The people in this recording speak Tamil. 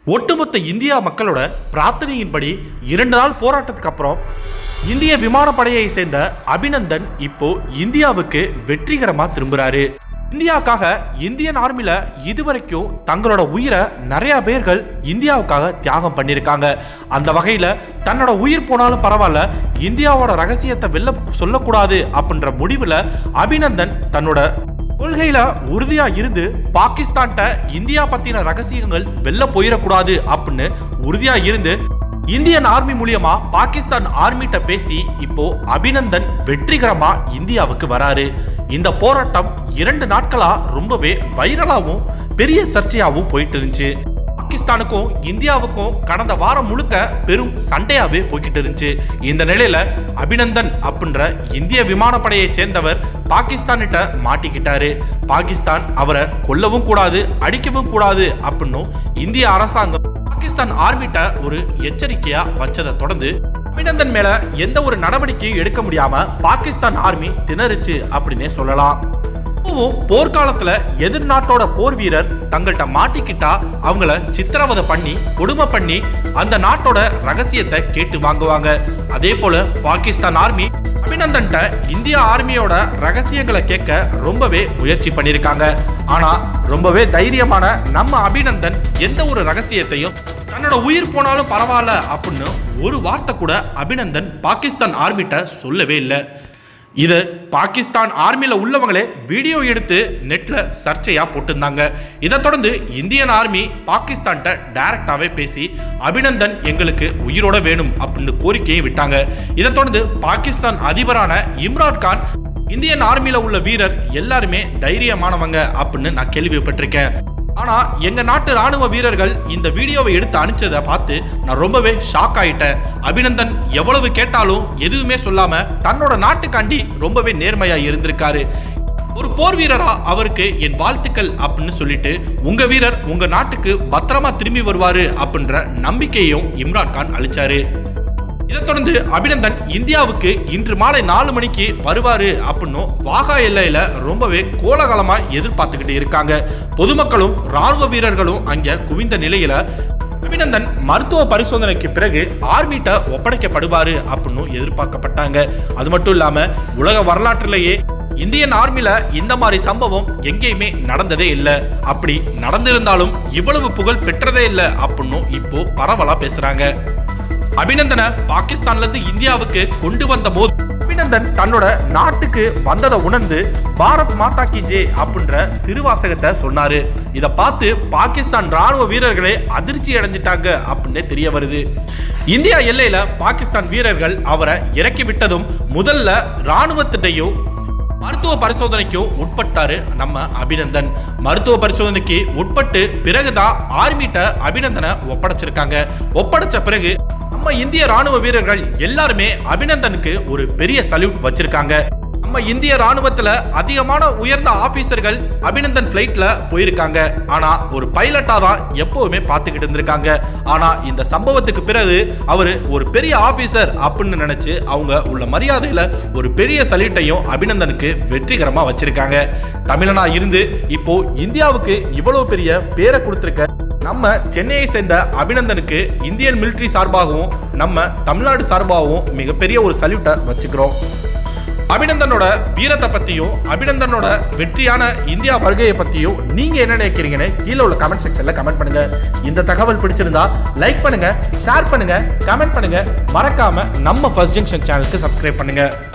ஒட்டுமொத்த இந்தியா மக்களோட பிரார்த்தனையின்படி இரண்டு நாள் போராட்டத்துக்கு அப்புறம் இந்திய விமானப்படையை சேர்ந்த அபிநந்தன் இப்போ இந்தியாவுக்கு வெற்றிகரமா திரும்புறாரு இந்தியாவுக்காக இந்தியன் ஆர்மில இதுவரைக்கும் தங்களோட உயிரை நிறைய பேர்கள் இந்தியாவுக்காக தியாகம் பண்ணியிருக்காங்க அந்த வகையில தன்னோட உயிர் போனாலும் பரவாயில்ல இந்தியாவோட ரகசியத்தை வெளில சொல்லக்கூடாது அப்படின்ற முடிவுல அபிநந்தன் தன்னோட கொள்கையில உறுதியா இருந்து பாகிஸ்தான்கிட்ட இந்தியா பத்தின ரகசியங்கள் வெளில போயிடக்கூடாது அப்படின்னு உறுதியா இருந்து இந்தியன் ஆர்மி மூலியமா பாகிஸ்தான் ஆர்மிட்ட பேசி இப்போ அபிநந்தன் வெற்றிகரமா இந்தியாவுக்கு வராரு இந்த போராட்டம் இரண்டு நாட்களா ரொம்பவே வைரலாவும் பெரிய சர்ச்சையாவும் போயிட்டு இருந்துச்சு பாகிஸ்தானுக்கும் இந்தியாவுக்கும் கடந்த வாரம் முழுக்க பெரும் சண்டையாவே போய்கிட்டு இருந்துச்சு இந்த நிலையில அபிநந்தன் அப்படின்ற இந்திய விமானப்படையை சேர்ந்தவர் பாகிஸ்தான்கிட்ட மாட்டிக்கிட்டாரு பாகிஸ்தான் அவரை கொல்லவும் கூடாது அடிக்கவும் கூடாது அப்படின்னும் இந்திய அரசாங்கம் பாகிஸ்தான் ஆர்மிட்ட ஒரு எச்சரிக்கையா வச்சதை தொடர்ந்து அபிநந்தன் மேல எந்த ஒரு நடவடிக்கையும் எடுக்க முடியாம பாகிஸ்தான் ஆர்மி திணறுச்சு அப்படின்னே சொல்லலாம் இப்பவும் போர்க்காலத்துல எதிர் நாட்டோட போர் வீரர் தங்கள்கிட்ட மாட்டிக்கிட்டா அவங்கள சித்திரவதை பண்ணி கொடுமை பண்ணி அந்த நாட்டோட ரகசியத்தை கேட்டு வாங்குவாங்க அதே போல பாகிஸ்தான் ஆர்மி அபிநந்தன்ட்ட இந்திய ஆர்மியோட ரகசியங்களை கேட்க ரொம்பவே முயற்சி பண்ணியிருக்காங்க ஆனா ரொம்பவே தைரியமான நம்ம அபிநந்தன் எந்த ஒரு ரகசியத்தையும் தன்னோட உயிர் போனாலும் பரவாயில்ல அப்படின்னு ஒரு வார்த்தை கூட அபிநந்தன் பாகிஸ்தான் ஆர்மிட்ட சொல்லவே இல்லை இது பாகிஸ்தான் ஆர்மியில் உள்ளவங்களே வீடியோ எடுத்து நெட்ல சர்ச்சையா போட்டிருந்தாங்க இதை தொடர்ந்து இந்தியன் ஆர்மி பாகிஸ்தான்கிட்ட டைரக்டாவே பேசி அபிநந்தன் எங்களுக்கு உயிரோட வேணும் அப்படின்னு கோரிக்கையை விட்டாங்க இதை தொடர்ந்து பாகிஸ்தான் அதிபரான இம்ரான் கான் இந்தியன் ஆர்மியில உள்ள வீரர் எல்லாருமே தைரியமானவங்க அப்படின்னு நான் கேள்விப்பட்டிருக்கேன் ஆனா எங்க நாட்டு ராணுவ வீரர்கள் இந்த வீடியோவை எடுத்து அனுப்பிச்சதை பார்த்து நான் ரொம்பவே ஷாக் ஆயிட்டேன் அபிநந்தன் எவ்வளவு கேட்டாலும் எதுவுமே சொல்லாம தன்னோட நாட்டுக்காண்டி ரொம்பவே நேர்மையா இருந்திருக்காரு ஒரு போர் வீரரா அவருக்கு என் வாழ்த்துக்கள் அப்படின்னு சொல்லிட்டு உங்க வீரர் உங்க நாட்டுக்கு பத்திரமா திரும்பி வருவாரு அப்படின்ற நம்பிக்கையும் இம்ரான் கான் அளிச்சாரு இதைத் தொடர்ந்து அபிநந்தன் இந்தியாவுக்கு இன்று மாலை நாலு மணிக்கு வருவாரு அப்படின்னு வாகா எல்லையில ரொம்பவே கோலாகலமா எதிர்பார்த்துக்கிட்டு இருக்காங்க பொதுமக்களும் ராணுவ வீரர்களும் அங்க குவிந்த நிலையில அபிநந்தன் மருத்துவ பரிசோதனைக்கு பிறகு ஆர்மிட்ட ஒப்படைக்கப்படுவாரு அப்படின்னு எதிர்பார்க்கப்பட்டாங்க அது மட்டும் இல்லாம உலக வரலாற்றிலேயே இந்தியன் ஆர்மில இந்த மாதிரி சம்பவம் எங்கேயுமே நடந்ததே இல்லை அப்படி நடந்திருந்தாலும் இவ்வளவு புகழ் பெற்றதே இல்லை அப்படின்னு இப்போ பரவலா பேசுறாங்க அபிநந்தனை பாகிஸ்தான்ல இருந்து இந்தியாவுக்கு கொண்டு வந்த போது அபிநந்தன் தன்னோட நாட்டுக்கு வந்ததை உணர்ந்து பாரத் மாதா கி ஜே அப்படின்ற திருவாசகத்தை சொன்னாரு இதை பார்த்து பாகிஸ்தான் ராணுவ வீரர்களே அதிர்ச்சி அடைஞ்சிட்டாங்க அப்படின்னே தெரிய வருது இந்தியா எல்லையில பாகிஸ்தான் வீரர்கள் அவரை இறக்கி விட்டதும் முதல்ல ராணுவத்திட்டையும் மருத்துவ பரிசோதனைக்கும் உட்பட்டாரு நம்ம அபிநந்தன் மருத்துவ பரிசோதனைக்கு உட்பட்டு பிறகுதான் ஆர்மிட்ட அபிநந்தனை ஒப்படைச்சிருக்காங்க ஒப்படைச்ச பிறகு நம்ம இந்திய ராணுவ வீரர்கள் எல்லாருமே அபிநந்தனுக்கு ஒரு பெரிய சல்யூட் வச்சிருக்காங்க நம்ம இந்திய ராணுவத்துல அதிகமான உயர்ந்த ஆபீசர்கள் அபிநந்தன் பிளைட்ல போயிருக்காங்க ஆனா ஒரு பைலட்டா தான் எப்பவுமே பார்த்துக்கிட்டு இருந்திருக்காங்க ஆனா இந்த சம்பவத்துக்கு பிறகு அவர் ஒரு பெரிய ஆபீசர் அப்படின்னு நினைச்சு அவங்க உள்ள மரியாதையில ஒரு பெரிய சல்யூட்டையும் அபிநந்தனுக்கு வெற்றிகரமா வச்சிருக்காங்க தமிழனா இருந்து இப்போ இந்தியாவுக்கு இவ்வளவு பெரிய பேரை கொடுத்திருக்க நம்ம சென்னையை சேர்ந்த அபிநந்தனுக்கு இந்தியன் மிலிட்ரி சார்பாகவும் நம்ம தமிழ்நாடு சார்பாகவும் மிகப்பெரிய ஒரு சல்யூட்டை வச்சுக்கிறோம் அபிநந்தனோட வீரத்தை பத்தியும் அபிநந்தனோட வெற்றியான இந்தியா வருகையை பத்தியும் நீங்க என்ன நினைக்கிறீங்கன்னு கீழே உள்ள கமெண்ட் செக்ஷன்ல கமெண்ட் பண்ணுங்க இந்த தகவல் பிடிச்சிருந்தா லைக் பண்ணுங்க ஷேர் பண்ணுங்க கமெண்ட் பண்ணுங்க மறக்காம நம்ம ஃபர்ஸ்ட் ஜங்ஷன் சேனலுக்கு சப்ஸ்கிரைப் பண்ணுங்க